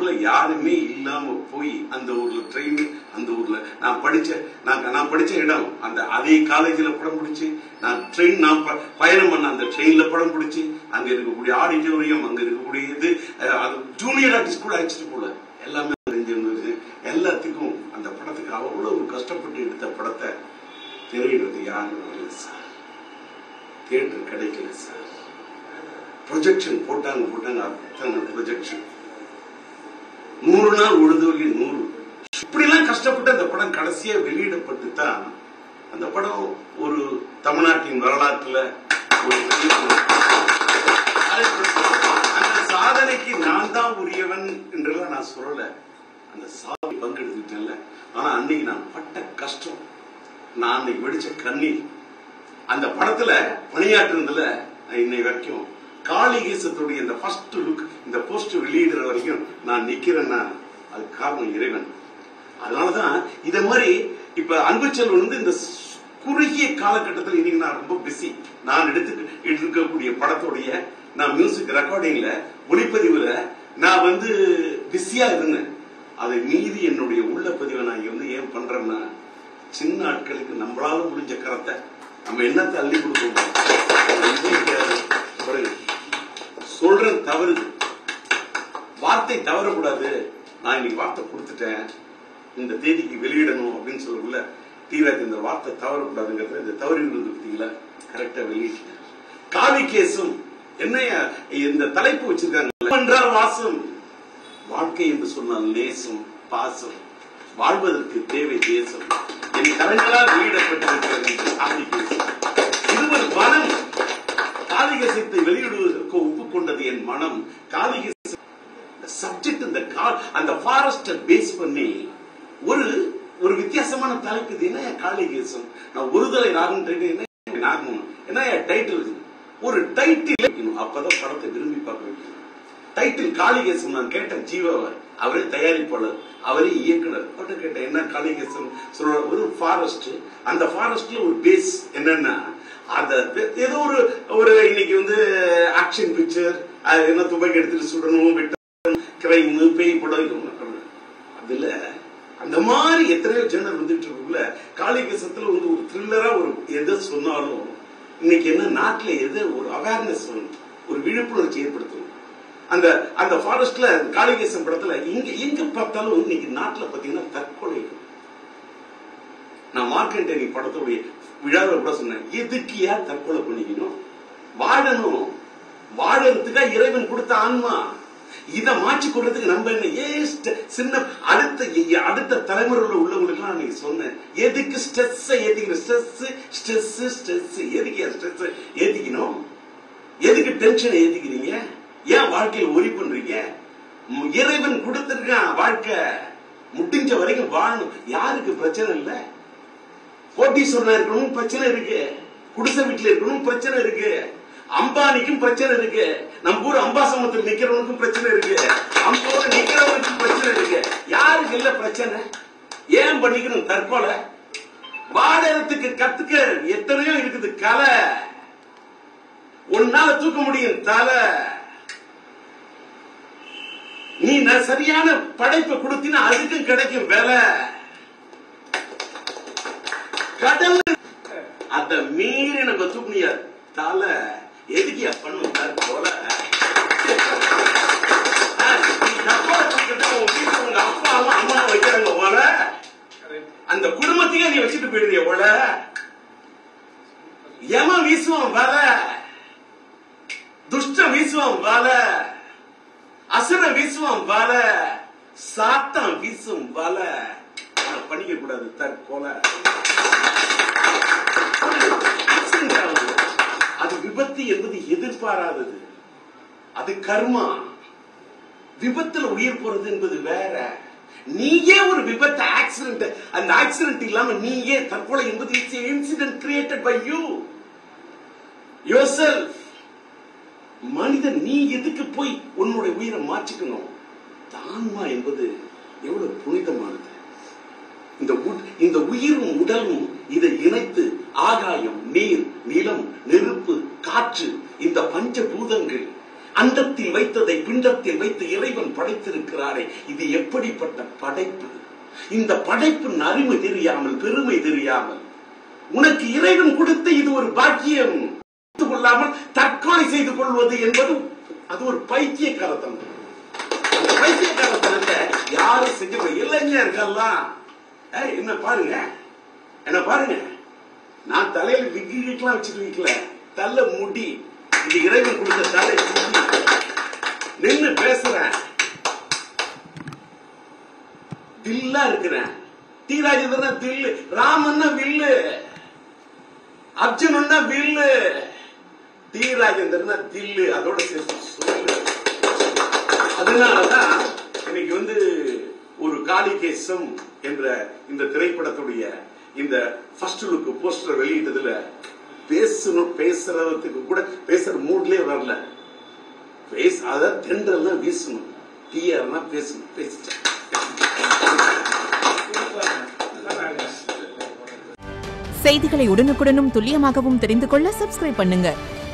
ஊர்ல யாருமே இல்லாம போய் அந்த ஊர்ல ட்ரெயின் அந்த ஊர்ல நான் படிச்ச நான் நான் படிச்ச இடம் அந்த அதே காலேஜ்ல படம் பிடிச்சி நான் ட்ரெயின் நான் ப- பயணம் பண்ண அந்த ட்ரெயின்ல படம் பிடிச்சி அங்க இருக்கக்கூடிய ஆடிட்டோரியம் அங்க இருக்கக்கூடிய இது அஹ், அது ஜூனியர் ஆர்டிஸ்ட் கூட அழைச்சிட்டு போல எல்லாமே தெரிஞ்சிருந்தது எல்லாத்துக்கும் அந்த படத்துக்கு அவ்வளவு கஷ்டப்பட்டு எடுத்த படத்தை திரையிடுறது யாரும் வரல சார் தியேட்டர் கிடைக்கல சார் ப்ரொஜெக்ஷன் போட்டாங்க போட்டாங்க அத்தனை ப்ரொஜெக்ஷன் நூறு நாள் உழுதுவலி நூறு இப்படிலாம் கஷ்டப்பட்டு அந்த படம் கடைசியா வெளியிடப்பட்டு தான் அந்த படம் ஒரு தமிழ்நாட்டின் வரலாற்றுல ஒரு பெரிய அந்த சாதனைக்கு நான் தான் உரியவன் என்றெல்லாம் நான் சொல்லல அந்த சாதனை பங்கெடுத்துட்டேன்ல ஆனா அன்னைக்கு நான் பட்ட கஷ்டம் நான் அன்னைக்கு வெடிச்ச கண்ணீர் அந்த படத்துல பணியாற்றுனதுல நான் இன்னை வரைக்கும் காளிகேசத்துடைய இந்த ஃபர்ஸ்ட் லுக் இந்த போஸ்ட் வெளியிடுற வரைக்கும் நான் நிக்கிறேன்னா அது காரணம் இறைவன் அதனாலதான் இத மாதிரி இப்ப அன்பு செல்வன் வந்து இந்த ஸ்- குறுகிய காலகட்டத்தில் இன்னைக்கு நான் ரொம்ப பிஸி நான் எடுத்து எடுத்துக்கக்கூடிய படத்துடைய நான் மியூசிக் ரெக்கார்டிங்ல ஒளிப்பதிவுல நான் வந்து பிஸியா இருந்தேன் அதை மீறி என்னுடைய உள்ள பதிவை நான் இங்க வந்து ஏன் பண்றேன்னா சின்ன ஆட்களுக்கு நம்மளால முடிஞ்ச கரத்தை நம்ம என்னத்தை அள்ளி கொடுக்கணும் பாருங்க சொல்றது தவறு வார்த்தை தவறக்கூடாது நான் இன்னைக்கு வார்த்தை கொடுத்துட்டேன் இந்த தேதிக்கு வெளியிடணும் அப்படின்னு சொல்லக்குள்ள தீராஜ் இந்த வார்த்தை தவறக்கூடாதுங்கிறத இந்த தவறி விடுறது பார்த்தீங்களா கரெக்டா வெளியிட்டேன் காவி கேசும் என்னையா இந்த தலைப்பு வச்சிருக்காங்க என்றால் வாசம் வாழ்க்கை என்று சொன்னால் நேசம் பாசம் வாழ்வதற்கு தேவை தேசம் என் கரங்களால் வெளியிடப்பட்டிருக்கிறது என்று காவி கேசம் இருவர் மனம் காளிகசத்தை வெளியிடுவதற்கு ஒப்புக்கொண்டது என் மனம் காளிகச சப்ஜெக்ட் இந்த கா- அந்த ஃபாரஸ்ட பேஸ் பண்ணி ஒரு ஒரு வித்தியாசமான தலைப்பு இது என்ன காளிகேசம் நான் ஒருதலை நாகம் என்ன நாகம் என்ன டைட்டில் ஒரு டைட்டில் வைக்கணும் அப்பதான் படத்தை விரும்பி பார்க்க வைக்கணும் டைட்டில் காளிகேசம் நான் கேட்டேன் ஜீவாவை அவரே தயாரிப்பாளர் அவரே இயக்குனர் அவர்கிட்ட கேட்டேன் என்ன காளிகேசம் சொல்ற ஒரு ஃபாரஸ்ட் அந்த ஃபாரஸ்ட்ல ஒரு பேஸ் என்னன்னா அந்த ஏதோ ஒரு ஒரு இன்னைக்கு வந்து ஆக்ஷன் பிக்சர் என்ன துப்பாக்கி எடுத்துட்டு சுடணும் வெட்டணும் கிரைம் பேய் படம் இது ஒண்ணு. அதுல அந்த மாதிரி எத்தனையோ ஜெனர் வந்துட்டு இருக்குல்ல காளிகேசத்துல வந்து ஒரு த்ரில்லரா ஒரு எதை சொன்னாலும் இன்னைக்கு என்ன நாட்டுல எது ஒரு அவேர்னஸ் ஒரு விழிப்புணர்ச்சி ஏற்படுத்தணும் அந்த அந்த ஃபாரஸ்ட்ல காளிகேசன் படத்துல இங்க எங்க பார்த்தாலும் இன்னைக்கு நாட்டுல பாத்தீங்கன்னா தற்கொலை நான் மார்க்கண்டேனி படத்துடைய விழாவில் கூட சொன்னேன் எதுக்கு ஏன் தற்கொலை பண்ணிக்கணும் வாழணும் வாழறதுக்கா இறைவன் கொடுத்த ஆன்மா இத மாற்றி கொள்றதுக்கு நம்ம என்ன ஏஸ்ட் சின்ன அடுத்த அடுத்த தலைமுறையில் உள்ளவங்களுக்கு நான் நீங்க சொன்னேன் எதுக்கு ஸ்ட்ரெஸ் ஏத்திக்கணும் ஸ்ட்ரெஸ் ஸ்ட்ரெஸ் ஸ்ட்ரெஸ் எதுக்கு ஸ்ட்ரெஸ் ஏத்திக்கணும் எதுக்கு டென்ஷன் ஏத்திக்கிறீங்க ஏன் வாழ்க்கையில ஒரி பண்றீங்க ம், இறைவன் கொடுத்திருக்கான் வாழ்க்கை முடிஞ்ச வரைக்கும் வாழணும் யாருக்கு பிரச்சனை இல்ல கோட்டீஸ்வரனா இருக்கணும் பிரச்சனை இருக்கு குடிசை வீட்டுல இருக்கணும் பிரச்சனை இருக்கு அம்பானிக்கும் பிரச்சனை இருக்கு நம்ம ஊர் அம்பாசமத்தில் நிக்கிறவனுக்கும் பிரச்சனை இருக்கு அம்போட நிக்கிறவனுக்கும் பிரச்சனை இருக்கு யாருக்கு இல்ல பிரச்சனை ஏன் பண்ணிக்கணும் தற்கொலை வாழறதுக்கு கத்துக்க எத்தனையோ இருக்குது கலை உன்னால தூக்க முடியும் தலை நீ ந- சரியான படைப்பை கொடுத்தினா அதுக்கும் கிடைக்கும் விலை கடல் அத மீறி நம்ம தூக்க முடியாது தலை எதுக்கு பண்ணும் போல உங்க அப்பா அம்மா அம்மா வைக்கிறாங்க போல அந்த குடும்பத்தையே நீ வச்சுட்டு போயிடுறிய போல எமன் வீசுவான் வலை துஷ்டம் வீசுவான் வலை அசுர வீசுவான் வலை சாத்தான் வீசும் வலை அதை பண்ணிக்க கூடாது தற்கொலை accident ஆகுது. அது விபத்து என்பது எதிர்பாராதது அது கர்மா விபத்துல உயிர் போறது என்பது வேற நீயே ஒரு விபத்து ஆக்சிடென்ட் அந்த ஆக்சிடென்ட் இல்லாம நீயே தற்கொலை என்பது it's incident created by you your மனிதன் நீ எதுக்கு போய் உன்னுடைய உயிரை மாற்றிக்கணும் தான்மா என்பது எவ்வளவு புனிதமானது இந்த உட்- இந்த உயிரும் உடலும் இதை இணைத்து ஆகாயம் நீர் நிலம் நெருப்பு காற்று இந்த பஞ்ச பூதங்கள் அண்டத்தில் வைத்ததை பிண்டத்தில் வைத்து இறைவன் படைத்திருக்கிறாரே இது எப்படிப்பட்ட படைப்பு இந்த படைப்பின் அருமை தெரியாமல் பெருமை தெரியாமல் உனக்கு இறைவன் கொடுத்த இது ஒரு பாக்கியம் எடுத்துக் கொள்ளாமல் தற்கொலை செய்து கொள்வது என்பது அது ஒரு பைத்தியக்காரத்தனம் அந்த பைத்தியக்காரத்தனத்தை யாரும் செஞ்ச இளைஞர்கள்லாம் ஏய், என்ன பாருங்க என்ன பாருங்க நான் தலையில விக்கிலாம் வச்சுட்டு வைக்கல தள்ள முடி இது இறைவன் கொடுத்த தலை முடி நின்னு பேசுறேன் தில்லா இருக்கிறேன் தீராஜேந்திரன் தில்லு ராமன்னா வில்லு அர்ஜுனன்னா வில்லு தீராஜேந்திரன் தில்லு அதோட சேர்த்து சொல்லு அதனாலதான் இன்னைக்கு வந்து ஒரு காளிகேசம் என்ற இந்த திரைப்படத்துடைய இந்த ஃபர்ஸ்ட் லுக் போஸ்டர் வெளியிட்டதுல பேசணும் பேசுறதுக்கு கூட பேசுற மூட்லயே வரல பேச அத தென்றல்லாம் வீசணும் தீயர்னா பேசணும் பேசிட்டேன் செய்திகளை உடனுக்குடனும் துல்லியமாகவும் தெரிந்து கொள்ள சப்ஸ்கிரைப் பண்ணுங்க